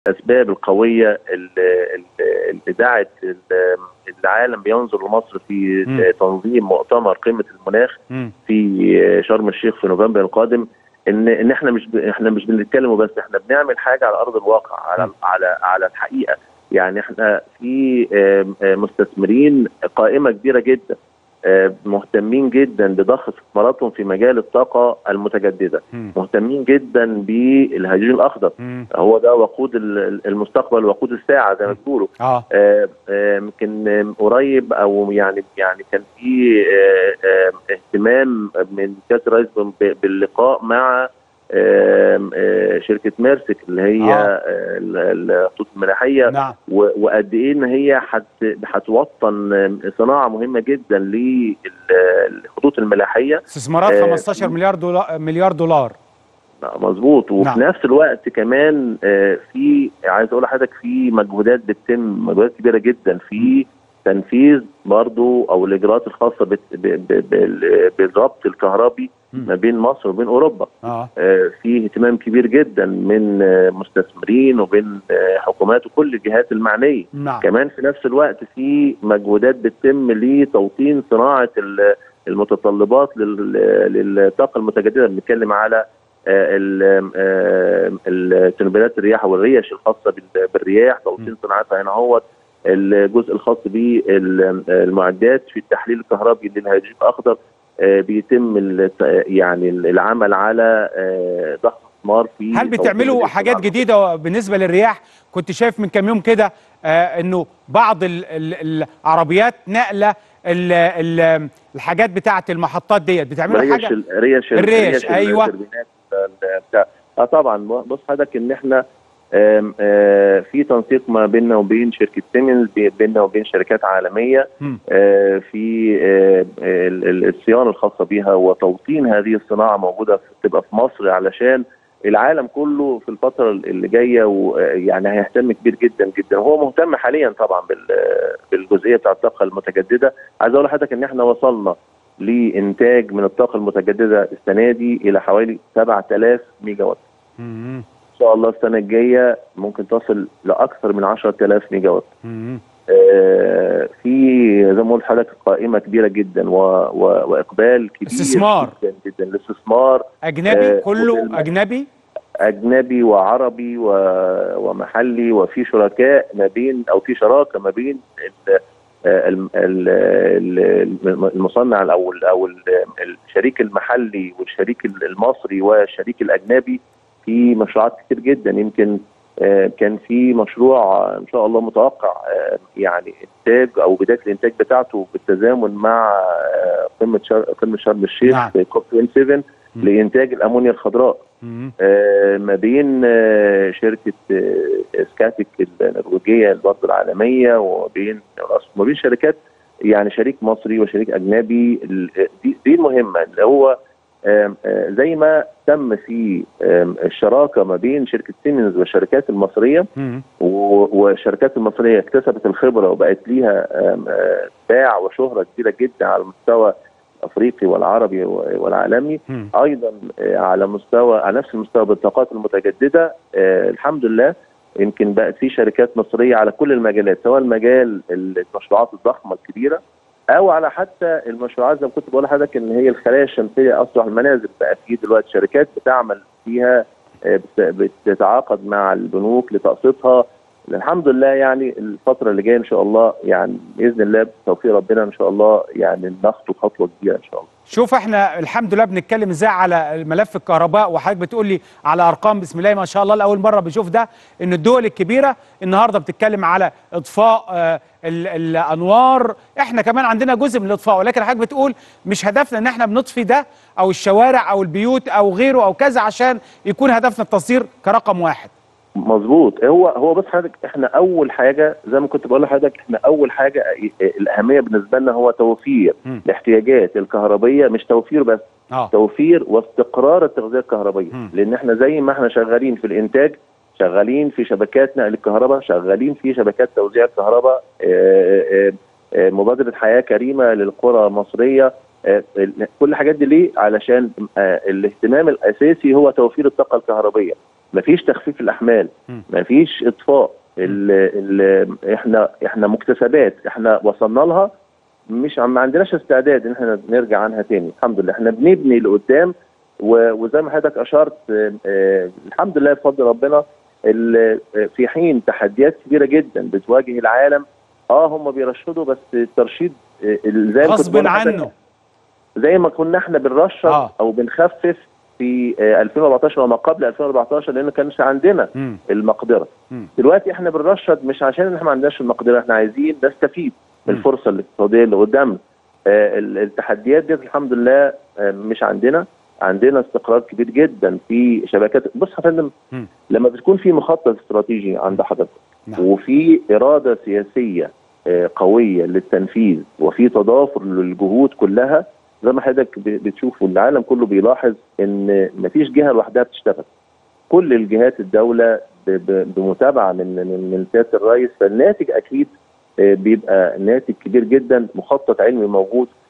الاسباب القويه اللي اللي دعت ال- العالم بينظر لمصر في مم. تنظيم مؤتمر قمه المناخ مم. في شرم الشيخ في نوفمبر القادم ان ان احنا مش ب... احنا مش بنتكلم وبس احنا بنعمل حاجه على ارض الواقع على م. على على الحقيقه يعني احنا في آم، آم، مستثمرين قائمه كبيره جدا آم، مهتمين جدا بضخ استثماراتهم في مجال الطاقه المتجدده مم. مهتمين جدا بالهيدروجين الاخضر مم. هو ده وقود ال- المستقبل وقود الساعه زي ما بيقولوا اه آه، آه، يمكن آه، قريب او يعني يعني كان في آه، آه، اهتمام من كاس الرئيس ب- باللقاء مع آه، آه، شركه ميرسك اللي هي آه. آه، ال- الخطوط الملاحيه نعم و- وقد ايه ان هي هت- هتوطن آه، صناعه مهمه جدا للخطوط الملاحيه استثمارات آه، 15 مليار دولار مليار دولار مظبوط وفي نعم. نفس الوقت كمان آه، في عايز اقول لحضرتك في مجهودات بتتم مجهودات كبيره جدا في تنفيذ برضو او الاجراءات الخاصه بت- ب- ب- بال- بالربط الكهربي مم. ما بين مصر وبين اوروبا اه آه، في اهتمام كبير جدا من آه، مستثمرين وبين آه، حكومات وكل الجهات المعنيه نعم كمان في نفس الوقت في مجهودات بتتم لتوطين صناعه ال- المتطلبات لل- للطاقه المتجدده بنتكلم على آه، ال- آه، التنبيلات الرياح والريش الخاصه بال- بالرياح توطين صناعتها هنا هو الجزء الخاص بالمعدات في التحليل الكهربي للهيدروجين الاخضر آه، بيتم الت- يعني العمل على آه، ضخ استثمار في هل بتعملوا توطين حاجات الصناعة. جديده بالنسبه للرياح كنت شايف من كام يوم كده آه انه بعض ال ال العربيات نقله ال ال الحاجات بتاعه المحطات ديت بتعملوا ريش حاجه ال- ريش ال- الريش، ريش أيوة. التربينات ال- بتاع اه طبعا بص حضرتك ان احنا آم، آه، في تنسيق ما بيننا وبين شركه سيمنز بي- بيننا وبين شركات عالميه مم. آه، في آه، ال- ال- الصيانه الخاصه بيها وتوطين هذه الصناعه موجوده في- تبقى في مصر علشان العالم كله في الفتره اللي جايه ويعني هيهتم كبير جدا جدا وهو مهتم حاليا طبعا بال- بالجزئيه بتاع الطاقه المتجدده عايز اقول لحضرتك ان احنا وصلنا لانتاج من الطاقه المتجدده السنه دي الى حوالي 7000 ميجا وات مم. ان شاء الله السنه الجايه ممكن تصل لاكثر من 10000 ميجا وات مم. آه، في زي ما قلت لحضرتك قائمه كبيره جدا و... و... واقبال كبير استثمار. جدا جدا الاستثمار اجنبي آه، كله والم- اجنبي اجنبي وعربي و... ومحلي وفي شركاء ما بين او في شراكه ما بين ال... آه، الم- ال- ال- المصنع او ال- او ال- الشريك المحلي والشريك المصري والشريك الاجنبي في مشروعات كتير جدا يمكن آه، كان في مشروع آه، ان شاء الله متوقع آه، يعني انتاج او بدايه الانتاج بتاعته بالتزامن مع آه، قمه شر- قمه شرم الشيخ نعم. في كوب 27 مم. لانتاج الامونيا الخضراء مم. آه، ما بين آه، شركه آه، سكاتيك النرويجيه برضه العالميه وبين وما بين شركات يعني شريك مصري وشريك اجنبي ال- دي, دي المهمه اللي هو آم، آه، زي ما تم في آم، الشراكه ما بين شركه سيمنز والشركات المصريه مم. و- والشركات المصريه اكتسبت الخبره وبقت ليها آم، آه، باع وشهره كبيره جدا على المستوى الافريقي والعربي والعالمي مم. ايضا آه، على مستوى على نفس المستوى بالطاقات المتجدده آه، الحمد لله يمكن بقت في شركات مصريه على كل المجالات سواء المجال المشروعات الضخمه الكبيره او على حتى المشروعات زي ما كنت بقول لحضرتك ان هي الخلايا الشمسيه اسطح المنازل بقى في دلوقتي شركات بتعمل فيها آه، بت- بتتعاقد مع البنوك لتقسيطها الحمد لله يعني الفترة اللي جاية إن شاء الله يعني بإذن الله بتوفيق ربنا إن شاء الله يعني نخطو خطوة كبيرة إن شاء الله. شوف احنا الحمد لله بنتكلم ازاي على ملف الكهرباء وحضرتك بتقول لي على ارقام بسم الله ما شاء الله لاول مره بشوف ده ان الدول الكبيره النهارده بتتكلم على اطفاء آه، ال- الانوار احنا كمان عندنا جزء من الاطفاء ولكن حضرتك بتقول مش هدفنا ان احنا بنطفي ده او الشوارع او البيوت او غيره او كذا عشان يكون هدفنا التصدير كرقم واحد مظبوط هو هو بس حضرتك احنا اول حاجه زي ما كنت بقول لحضرتك احنا اول حاجه الاهميه بالنسبه لنا هو توفير مم. الاحتياجات الكهربيه مش توفير بس اه توفير واستقرار التغذيه الكهربيه مم. لان احنا زي ما احنا شغالين في الانتاج شغالين في شبكات نقل الكهرباء شغالين في شبكات توزيع الكهرباء آه، آه، آه، مبادره حياه كريمه للقرى المصريه آه، ال- كل الحاجات دي ليه علشان آه، الاهتمام الاساسي هو توفير الطاقه الكهربيه مفيش تخفيف الاحمال مم. مفيش اطفاء ال ال احنا احنا مكتسبات احنا وصلنا لها مش عم- ما عندناش استعداد ان احنا نرجع عنها تاني الحمد لله احنا بنبني لقدام و- وزي ما حضرتك اشرت آه، آه، الحمد لله بفضل ربنا ال- آه، في حين تحديات كبيره جدا بتواجه العالم اه هم بيرشدوا بس الترشيد آه، ال- زي ما كنت غصب بقول لحضرتك، عنه زي ما كنا احنا بنرشد آه. او بنخفف في آه، 2014 وما قبل 2014 لان ما كانش عندنا مم. المقدره مم. دلوقتي احنا بنرشد مش عشان احنا ما عندناش المقدره احنا عايزين نستفيد من مم. الفرصه الاقتصاديه اللي قدامنا آه ال- التحديات دي الحمد لله آه مش عندنا عندنا استقرار كبير جدا في شبكات بص يا فندم مم. لما بتكون في مخطط استراتيجي عند حضرتك نعم. وفي اراده سياسيه آه، قويه للتنفيذ وفي تضافر للجهود كلها زي ما حضرتك ب- بتشوف والعالم كله بيلاحظ ان مفيش جهه لوحدها بتشتغل كل الجهات الدوله ب- ب- بمتابعه من من من سياده الرئيس فالناتج اكيد آه، بيبقى ناتج كبير جدا مخطط علمي موجود